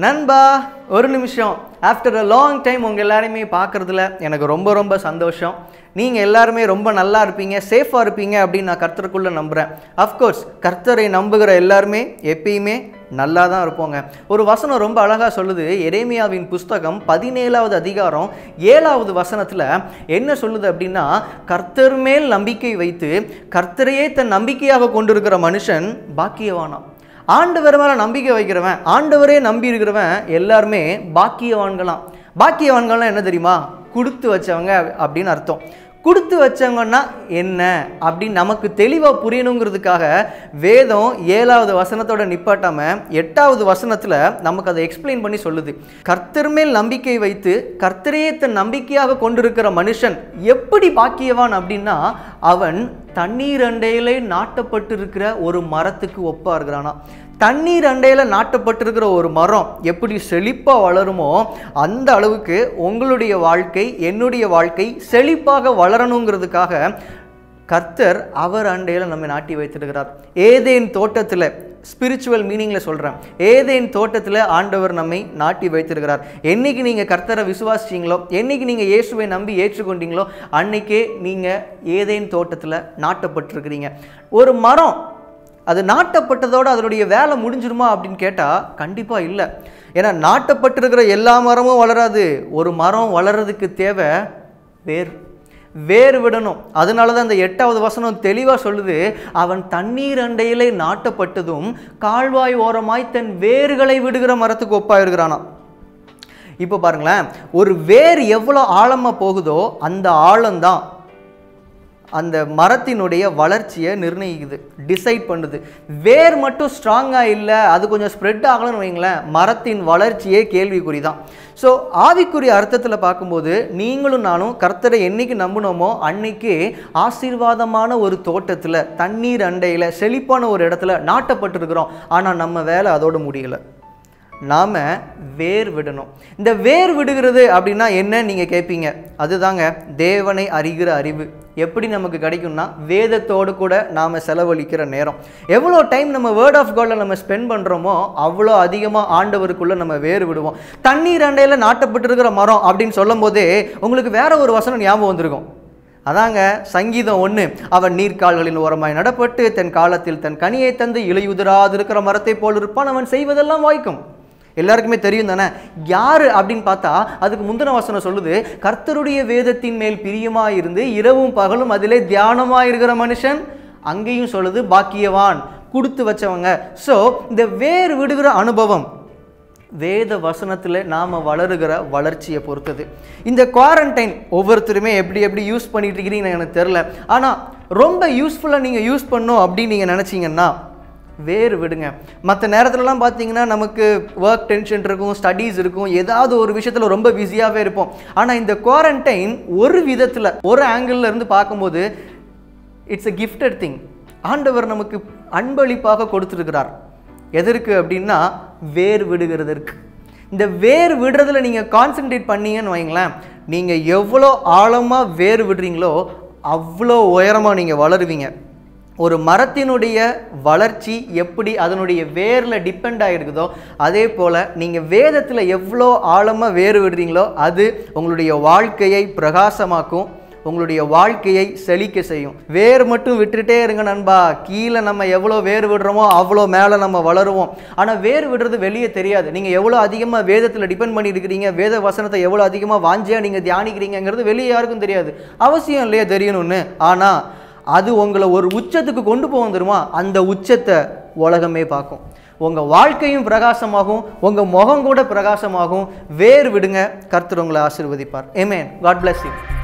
நண்பா ஒரு நிமிஷம் ஆஃப்டர் அ லாங் டைம் உங்கள் எல்லாரையுமே பார்க்குறதுல எனக்கு ரொம்ப ரொம்ப சந்தோஷம் நீங்கள் எல்லாருமே ரொம்ப நல்லா இருப்பீங்க சேஃபாக இருப்பீங்க அப்படின்னு நான் கர்த்தருக்குள்ளே நம்புகிறேன் அஃப்கோர்ஸ் கர்த்தரை நம்புகிற எல்லாருமே எப்பயுமே நல்லா தான் இருப்போங்க ஒரு வசனம் ரொம்ப அழகாக சொல்லுது எரேமியாவின் புஸ்தகம் பதினேழாவது அதிகாரம் ஏழாவது வசனத்தில் என்ன சொல்லுது அப்படின்னா கர்த்தர் மேல் நம்பிக்கை வைத்து கர்த்தரையே தன் நம்பிக்கையாக கொண்டிருக்கிற மனுஷன் பாக்கியவானாம் ஆண்டவர் மேலே நம்பிக்கை வைக்கிறவன் ஆண்டவரே நம்பி இருக்கிறவன் எல்லாருமே பாக்கியவான்களாம் பாக்கியவான்கள்லாம் என்ன தெரியுமா கொடுத்து வச்சவங்க அப்படின்னு அர்த்தம் கொடுத்து வச்சவங்கன்னா என்ன அப்படின்னு நமக்கு தெளிவாக புரியணுங்கிறதுக்காக வேதம் ஏழாவது வசனத்தோட நிப்பாட்டாம எட்டாவது வசனத்தில் நமக்கு அதை எக்ஸ்பிளைன் பண்ணி சொல்லுது கர்த்தர் மேல் நம்பிக்கை வைத்து கர்த்தரையே தன் நம்பிக்கையாக கொண்டிருக்கிற மனுஷன் எப்படி பாக்கியவான் அப்படின்னா அவன் தண்ணீர் அண்டையிலே நாட்டப்பட்டிருக்கிற ஒரு மரத்துக்கு ஒப்பா இருக்கிறானா தண்ணீர் அண்டையில் நாட்டப்பட்டிருக்கிற ஒரு மரம் எப்படி செழிப்பாக வளருமோ அந்த அளவுக்கு உங்களுடைய வாழ்க்கை என்னுடைய வாழ்க்கை செழிப்பாக வளரணுங்கிறதுக்காக கர்த்தர் அவர் அண்டையில் நம்மை நாட்டி வைத்திருக்கிறார் ஏதேன் தோட்டத்தில் ஸ்பிரிச்சுவல் மீனிங்கில் சொல்கிறேன் ஏதேன் தோட்டத்தில் ஆண்டவர் நம்மை நாட்டி வைத்திருக்கிறார் என்னைக்கு நீங்கள் கர்த்தரை விசுவாசிச்சிங்களோ என்னைக்கு நீங்கள் இயேசுவை நம்பி ஏற்றுக்கொண்டீங்களோ அன்னைக்கே நீங்கள் ஏதேன் தோட்டத்தில் நாட்டப்பட்டிருக்கிறீங்க ஒரு மரம் அது நாட்டப்பட்டதோடு அதனுடைய வேலை முடிஞ்சிருமா அப்படின்னு கேட்டால் கண்டிப்பாக இல்லை ஏன்னா நாட்டப்பட்டிருக்கிற எல்லா மரமும் வளராது ஒரு மரம் வளர்றதுக்கு தேவை வேர் வேர் விடணும் அதனால தான் அந்த எட்டாவது வசனம் தெளிவாக சொல்லுது அவன் தண்ணீர் அண்டையிலே நாட்டப்பட்டதும் கால்வாய் ஓரமாய் தன் வேர்களை விடுகிற மரத்துக்கு ஒப்பாயிருக்கிறானா இப்போ பாருங்களேன் ஒரு வேர் எவ்வளோ ஆழமாக போகுதோ அந்த ஆழம்தான் அந்த மரத்தினுடைய வளர்ச்சியை நிர்ணயிக்குது டிசைட் பண்ணுது வேர் மட்டும் ஸ்ட்ராங்காக இல்லை அது கொஞ்சம் ஸ்ப்ரெட் ஆகலன்னு வைங்களேன் மரத்தின் வளர்ச்சியே கேள்விக்குறி தான் ஸோ ஆவிக்குரிய அர்த்தத்தில் பார்க்கும்போது நீங்களும் நானும் கர்த்தரை என்னைக்கு நம்பினோமோ அன்னைக்கு ஆசீர்வாதமான ஒரு தோட்டத்தில் தண்ணீர் அண்டையில் செழிப்பான ஒரு இடத்துல நாட்டப்பட்டிருக்கிறோம் ஆனால் நம்ம வேலை அதோடு முடியலை நாம் வேர் விடணும் இந்த வேர் விடுகிறது அப்படின்னா என்ன நீங்கள் கேட்பீங்க அதுதாங்க தேவனை அறிகிற அறிவு எப்படி நமக்கு கிடைக்கும்னா வேதத்தோடு கூட நாம் செலவழிக்கிற நேரம் எவ்வளோ டைம் நம்ம வேர்ட் ஆஃப் காடில் நம்ம ஸ்பெண்ட் பண்ணுறோமோ அவ்வளோ அதிகமாக ஆண்டவருக்குள்ளே நம்ம வேர் விடுவோம் தண்ணீர் அண்டையில் நாட்டப்பட்டிருக்கிற மரம் அப்படின்னு சொல்லும் போதே உங்களுக்கு வேற ஒரு வசனம் ஞாபகம் வந்திருக்கும் அதாங்க சங்கீதம் ஒன்று அவன் நீர்க்கால்களின் ஓரமாய் நடப்பட்டு தன் காலத்தில் தன் கனியை தந்து இலையுதிராதிருக்கிற மரத்தை போல் இருப்பான் அவன் செய்வதெல்லாம் வாய்க்கும் எல்லாருக்குமே தெரியும் தானே யார் அப்படின்னு பார்த்தா அதுக்கு முந்தின வசனம் சொல்லுது கர்த்தருடைய வேதத்தின் மேல் பிரியமாக இருந்து இரவும் பகலும் அதிலே தியானமாக இருக்கிற மனுஷன் அங்கேயும் சொல்லுது பாக்கியவான் கொடுத்து வச்சவங்க ஸோ இந்த வேர் விடுகிற அனுபவம் வேத வசனத்தில் நாம் வளருகிற வளர்ச்சியை பொறுத்தது இந்த குவாரண்டைன் ஒவ்வொருத்தருமே எப்படி எப்படி யூஸ் பண்ணிட்டு இருக்கிறீங்கன்னு எனக்கு தெரில ஆனால் ரொம்ப யூஸ்ஃபுல்லாக நீங்கள் யூஸ் பண்ணும் அப்படின்னு நீங்கள் நினச்சிங்கன்னா வேறு விடுங்க மற்ற நேரத்துலலாம் பார்த்தீங்கன்னா நமக்கு ஒர்க் டென்ஷன் இருக்கும் ஸ்டடீஸ் இருக்கும் ஏதாவது ஒரு விஷயத்தில் ரொம்ப பிஸியாகவே இருப்போம் ஆனால் இந்த குவாரண்டைன் ஒரு விதத்தில் ஒரு ஆங்கிளில் இருந்து பார்க்கும்போது இட்ஸ் a gifted திங் ஆண்டவர் நமக்கு அன்பளிப்பாக கொடுத்துருக்கிறார் எதற்கு அப்படின்னா வேர் விடுகிறதற்கு இந்த வேர் விடுறதுல நீங்கள் கான்சென்ட்ரேட் பண்ணீங்கன்னு வைங்களேன் நீங்கள் எவ்வளோ ஆழமாக வேர் விடுறீங்களோ அவ்வளோ உயரமாக நீங்கள் வளருவீங்க ஒரு மரத்தினுடைய வளர்ச்சி எப்படி அதனுடைய வேரில் டிபெண்ட் ஆகிருக்குதோ அதே போல் நீங்கள் வேதத்தில் எவ்வளோ ஆழமாக வேறு விடுறீங்களோ அது உங்களுடைய வாழ்க்கையை பிரகாசமாக்கும் உங்களுடைய வாழ்க்கையை செழிக்க செய்யும் வேர் மட்டும் விட்டுட்டே இருங்க நண்பா கீழே நம்ம எவ்வளோ வேர் விடுறோமோ அவ்வளோ மேலே நம்ம வளருவோம் ஆனால் வேர் விடுறது வெளியே தெரியாது நீங்கள் எவ்வளோ அதிகமாக வேதத்தில் டிபெண்ட் பண்ணி இருக்கிறீங்க வேத வசனத்தை எவ்வளோ அதிகமாக வாஞ்சியாக நீங்கள் தியானிக்கிறீங்கிறது வெளியே யாருக்கும் தெரியாது அவசியம் இல்லையா தெரியணும்னு ஆனால் அது உங்களை ஒரு உச்சத்துக்கு கொண்டு போகும் தெரியுமா அந்த உச்சத்தை உலகமே பார்க்கும் உங்கள் வாழ்க்கையும் பிரகாசமாகும் உங்கள் முகம் கூட பிரகாசமாகும் வேர் விடுங்க கர்த்தர் உங்களை ஆசீர்வதிப்பார் ஏமேன் காட் bless you